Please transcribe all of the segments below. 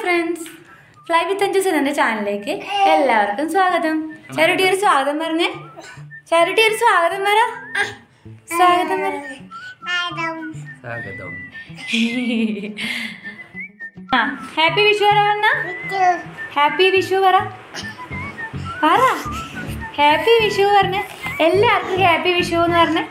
friends fly വിത്ത് അഞ്ചൂസ് എന്ന ചാനലിലേക്ക് എല്ലാവർക്കും സ്വാഗതം ചാരുട്ടി ഒരു സ്വാഗതം പറഞ്ഞേ ചാരുട്ടി ഒരു സ്വാഗതം പറ സ്വാഗതം പറ സ്വാഗതം ആ ഹാപ്പി വിഷു പറ പറഞ്ഞ ഹാപ്പി വിഷു പറ പറ ഹാപ്പി വിഷു പറഞ്ഞ എല്ലാവർക്കും ഹാപ്പി വിഷു എന്ന് പറഞ്ഞ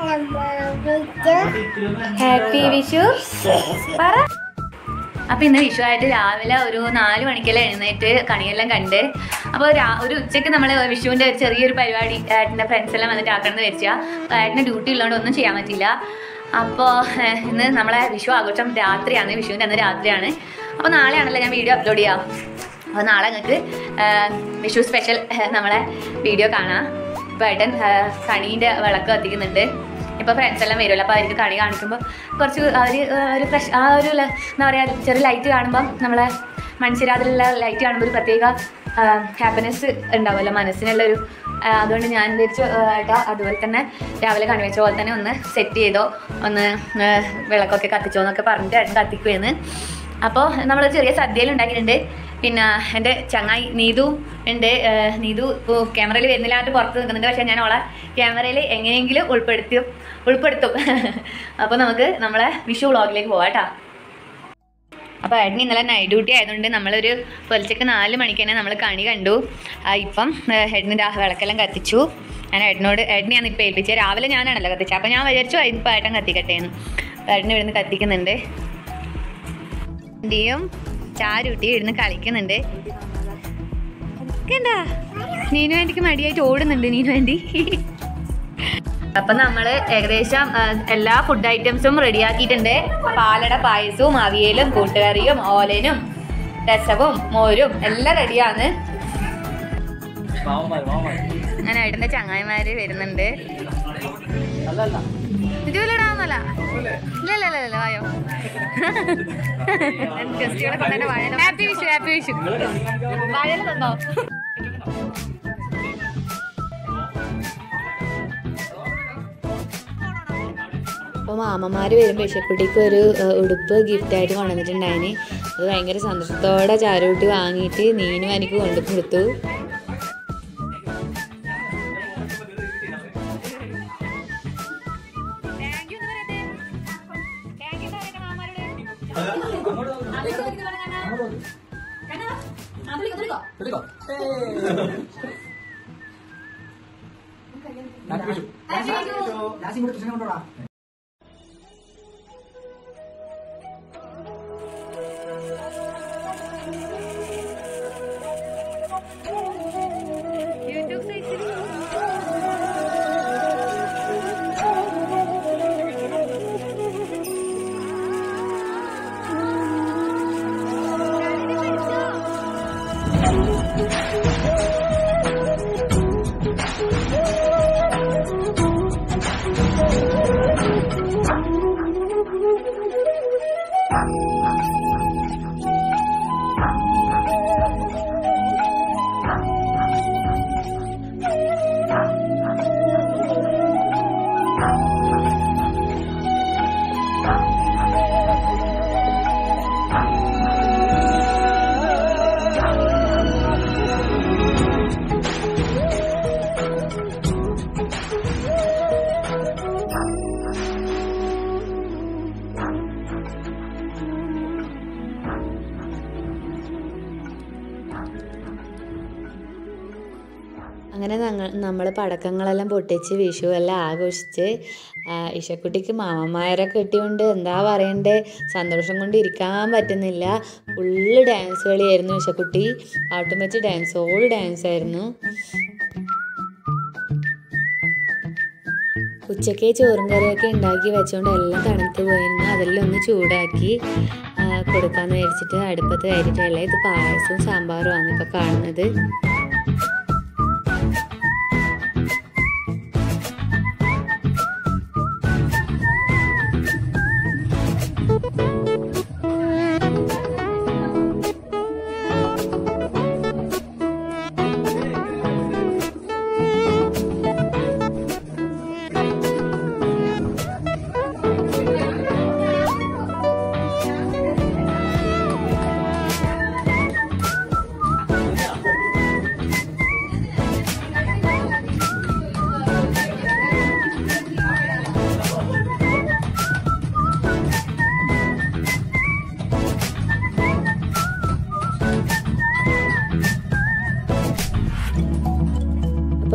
ഹാപ്പി വിഷു പറ അപ്പൊ ഇന്ന് വിഷു ആയിട്ട് രാവിലെ ഒരു നാല് മണിക്കെല്ലാം എഴുന്നേറ്റ് കണിയെല്ലാം കണ്ട് അപ്പോൾ ഒരു ഉച്ചയ്ക്ക് നമ്മൾ വിഷുവിന്റെ ഒരു ചെറിയൊരു പരിപാടി ഏട്ടൻ്റെ ഫ്രണ്ട്സ് എല്ലാം വന്നിട്ട് ആക്കണമെന്ന് വെച്ചാൽ അപ്പോൾ ഏട്ടന് ഡ്യൂട്ടി ഉള്ളതുകൊണ്ട് ഒന്നും ചെയ്യാൻ പറ്റില്ല അപ്പോൾ ഇന്ന് നമ്മളെ വിഷു ആഘോഷം രാത്രിയാണ് വിഷുവിൻ്റെ അന്ന് രാത്രിയാണ് അപ്പോൾ നാളെയാണല്ലോ ഞാൻ വീഡിയോ അപ്ലോഡ് ചെയ്യാം അപ്പോൾ നാളെ നിങ്ങൾക്ക് വിഷു സ്പെഷ്യൽ നമ്മളെ വീഡിയോ കാണാം ഇപ്പോൾ ഏട്ടൻ കണീൻ്റെ വിളക്ക് കത്തിക്കുന്നുണ്ട് ഇപ്പോൾ ഫ്രണ്ട്സ് എല്ലാം വരുമല്ലോ അപ്പോൾ അവർക്ക് കണി കാണിക്കുമ്പോൾ കുറച്ച് അവർ ഒരു ഫ്രഷ് ആ ഒരു ല- എന്താ പറയുക ചെറിയ ലൈറ്റ് കാണുമ്പം നമ്മളെ മനുഷ്യരാതിലുള്ള ലൈറ്റ് കാണുമ്പോൾ ഒരു പ്രത്യേക ഹാപ്പിനെസ് ഉണ്ടാവുമല്ലോ മനസ്സിനുള്ള ഒരു ആ, അതുകൊണ്ട് ഞാൻ വിചാരിച്ചു ആ, ഏട്ടാ അതുപോലെ തന്നെ രാവിലെ കണി വെച്ച പോലെ തന്നെ ഒന്ന് സെറ്റ് ചെയ്തോ ഒന്ന് ആ, വിളക്കൊക്കെ കത്തിച്ചോ എന്നൊക്കെ പറഞ്ഞിട്ട് ഏട്ടൻ കത്തിക്കുമെന്ന് അപ്പോൾ നമ്മൾ ചെറിയ സദ്യയിൽ ഉണ്ടാക്കിയിട്ടുണ്ട് പിന്നെ എൻ്റെ ചങ്ങായി നീതു ഉണ്ട് ഏഹ് നീതു ഇപ്പോൾ ക്യാമറയിൽ വരുന്നില്ലാണ്ട് പുറത്ത് നിൽക്കുന്നുണ്ട് പക്ഷേ ഞാൻ അവളെ ക്യാമറയിൽ എങ്ങനെയെങ്കിലും ഉൾപ്പെടുത്തി ഉൾപ്പെടുത്തും അപ്പോൾ നമുക്ക് നമ്മളെ വിഷു വ്ളോഗിലേക്ക് പോവാം കേട്ടോ അപ്പോൾ ഏട്ടന് ഇന്നലെ നൈറ്റ് ഡ്യൂട്ടി ആയതുകൊണ്ട് നമ്മളൊരു പുലച്ചക്ക് നാല് മണിക്ക് തന്നെ നമ്മൾ കണി കണ്ടു ആ, ഇപ്പം ഹെഡിന് വിളക്കെല്ലാം കത്തിച്ചു ഞാൻ ഏട്ടനോട് ഏട്ടനെ ഞാൻ ഇപ്പോൾ ഏൽപ്പിച്ചത് രാവിലെ ഞാനാണല്ലോ കത്തിച്ചത് അപ്പോൾ ഞാൻ വിചാരിച്ചു ഇപ്പോൾ ഏട്ടൻ കത്തിക്കട്ടെ എന്ന് അപ്പോൾ ഏട്ടന് ഇവിടുന്ന് കത്തിക്കുന്നുണ്ട് ആൻറ്റിയും ചാരുട്ടിയും ഇരുന്ന് കളിക്കുന്നുണ്ട് എന്താ നീനു ആൻറ്റിക്ക് മടിയായിട്ട് ഓടുന്നുണ്ട് നീനു ആൻറ്റി അപ്പൊ നമ്മള് ഏകദേശം ആ, എല്ലാ ഫുഡ് ഐറ്റംസും റെഡിയാക്കിയിട്ടുണ്ട് പാലട പായസവും അവിയലും കൂട്ടുകറിയും ഓലനും രസവും മോരും എല്ലാം റെഡിയാണ് മാമന്മാർ മാമന്മാർ അങ്ങനെ ഏട്ടന്റെ ചങ്ങായിമാര് വരുന്നുണ്ട് അല്ലല്ല ഇതുപോലെടാന്നല്ല ഇല്ല ഇല്ല ഇല്ല ഇല്ല വായോ ഗസ്റ്റുകളെ കൊണ്ടുതന്നെ വാഴ ഹാപ്പി വിഷു ഹാപ്പി വിഷു വാഴ തന്നോ അപ്പോൾ മാമന്മാർ വരുമ്പോൾ ഇഷക്കുട്ടിക്ക് ഒരു ഏഹ്, ഉടുപ്പ് ഗിഫ്റ്റായിട്ട് കൊണ്ടുവന്നിട്ടുണ്ടായിന് അത് ഭയങ്കര സന്തോഷത്തോടെ ചാരുകുട്ടി വാങ്ങിയിട്ട് നീനും എനിക്ക് കൊണ്ടു കൊടുത്തു അങ്ങനെ ഞങ്ങൾ നമ്മൾ പടക്കങ്ങളെല്ലാം പൊട്ടിച്ച് വിഷു എല്ലാം ആഘോഷിച്ച് ആ, ഇഷക്കുട്ടിക്ക് മാമന്മാരെ കെട്ടിയോണ്ട് എന്താ പറയണ്ടേ സന്തോഷം കൊണ്ട് ഇരിക്കാൻ പറ്റുന്നില്ല ഫുള്ള് ഡാൻസ് കളിയായിരുന്നു ഇഷക്കുട്ടി പാട്ടും വെച്ച് ഡാൻസ് ഓൾ ഡാൻസ് ആയിരുന്നു ഉച്ചയ്ക്ക് ചോറും കറിയൊക്കെ ഉണ്ടാക്കി വെച്ചുകൊണ്ട് എല്ലാം തണുത്ത് പോയിരുന്നു അതെല്ലാം ഒന്ന് ചൂടാക്കി ആ, കൊടുക്കാമെന്ന് വിചാരിച്ചിട്ട് അടുപ്പത്ത് കയറ്റിട്ടല്ല ഇത് പായസവും സാമ്പാറുമാണ് ഇപ്പോൾ കാണുന്നത്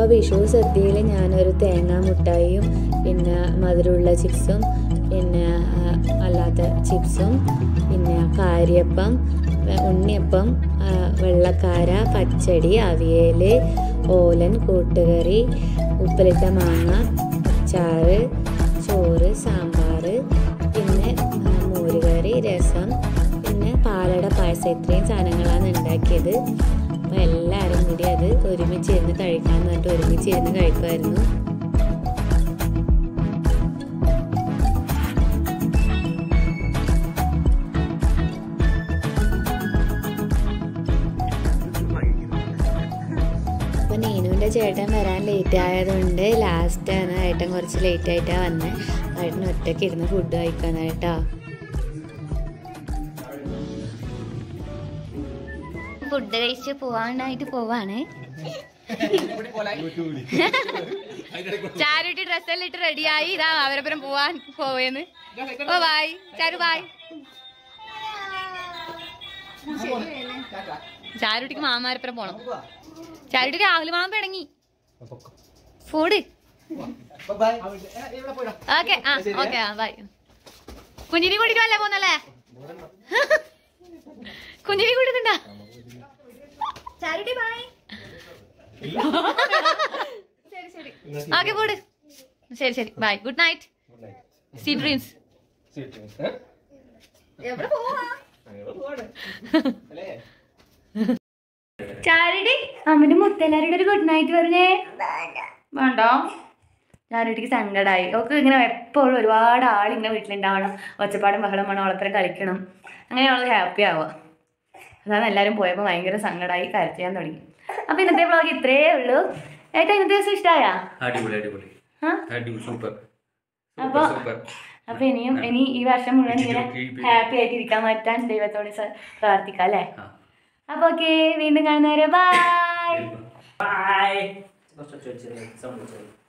അപ്പോൾ വിഷു സദ്യയിൽ ഞാനൊരു തേങ്ങാ മുട്ടായിയും പിന്നെ മധുരമുള്ള ചിപ്സും പിന്നെ ആ, അല്ലാത്ത ചിപ്സും പിന്നെ കാരിയപ്പം വെ- ഉണ്ണിയപ്പം ആ, വെള്ളക്കാര പച്ചടി അവിയൽ ഓലൻ കൂട്ടുകറി ഉപ്പിലിട്ട മാങ്ങ അച്ചാറ് ചോറ് സാമ്പാർ പിന്നെ ആ, മോരുകറി രസം പിന്നെ പാലട പായസം ഇത്രയും സാധനങ്ങളാണ് ഉണ്ടാക്കിയത് അപ്പോൾ എല്ലാവരും കൂടി അത് ഒരുമിച്ച് ഇരുന്ന് കഴിക്കാമെന്ന് പറഞ്ഞിട്ട് ഒരുമിച്ച് ഇരുന്ന് കഴിക്കുമായിരുന്നു അപ്പോൾ നീനുവിൻ്റെ ചേട്ടൻ വരാൻ ലേറ്റ് ആയതുകൊണ്ട് ലാസ്റ്റാണ് ഏട്ടൻ കുറച്ച് ലേറ്റ് ആയിട്ടാണ് വന്നത് ഏട്ടൻ ഒറ്റയ്ക്ക് ഇരുന്ന് ഫുഡ് കഴിക്കാനായിട്ടാ ഫുഡ് കഴിച്ച് പോവാനായിട്ട് പോവാണ് ചാരുട്ടി ഡ്രസ്സെല്ലാം ഇട്ട് റെഡിയായി ഇതാ അവരപ്പുറം പോവാൻ പോവേന്ന് ഓ ബായ് ചാരു ബായ് ചാരുട്ടിക്ക് മാമാരപ്പുറം പോണം ചാരുട്ടി രാഹുൽ മാമ പിണങ്ങി ഫുഡ് ഓക്കെ ആ ഓക്കെ ആ ബൈ കുഞ്ഞിനെ കൂട്ടിട്ടല്ലേ പോന്നല്ലേ കുഞ്ഞിനെ കൂട്ടുന്നുണ്ടാ ചാരുട്ടി ബൈ ഓക്കെ പോട് ശരി ശരി bye good night sweet dreams എവിടെ പോവാ ചാരുടി അമ്മന്റെ മുത്തെല്ലാരുടെ ഒരു ഗുഡ് നൈറ്റ് പറഞ്ഞേ വേണ്ടോ ചാരുട്ടിക്ക് സങ്കടമായി അവൾക്ക് ഇങ്ങനെ എപ്പോഴും ഒരുപാട് ആളിങ്ങനെ വീട്ടിലുണ്ടാവണം ഒച്ചപ്പാടും ബഹളം വേണം അവളപ്പുറം കളിക്കണം അങ്ങനെ അവൾ ഹാപ്പി ആവുക അതാണ് എല്ലാവരും പോയപ്പോൾ ഭയങ്കര സങ്കടമായി കരച്ചിയാൻ തുടങ്ങി അപ്പോൾ ഇന്നത്തെ വ്ളോഗ് ഇത്രയേ ഉള്ളൂ ഏട്ടാ ഇന്നത്തെ ദിവസം ഇഷ്ടമായാ അടിപൊളി അടിപൊളി ആ അടിപൊളി സൂപ്പർ അപ്പൊ സൂപ്പർ അപ്പൊ ഇനിയും ഇനി ഈ വർഷം മുഴുവൻ ഇങ്ങനെ ഹാപ്പി ആയിട്ട് ഇരിക്കാൻ പറ്റാൻ ദൈവത്തോട് സ- പ്രാർത്ഥിക്കാം അല്ലേ ആ അപ്പൊ ഓക്കെ വീണ്ടും കാണുന്നവരെ ബൈ ബൈ കുറച്ച് സൗണ്ട്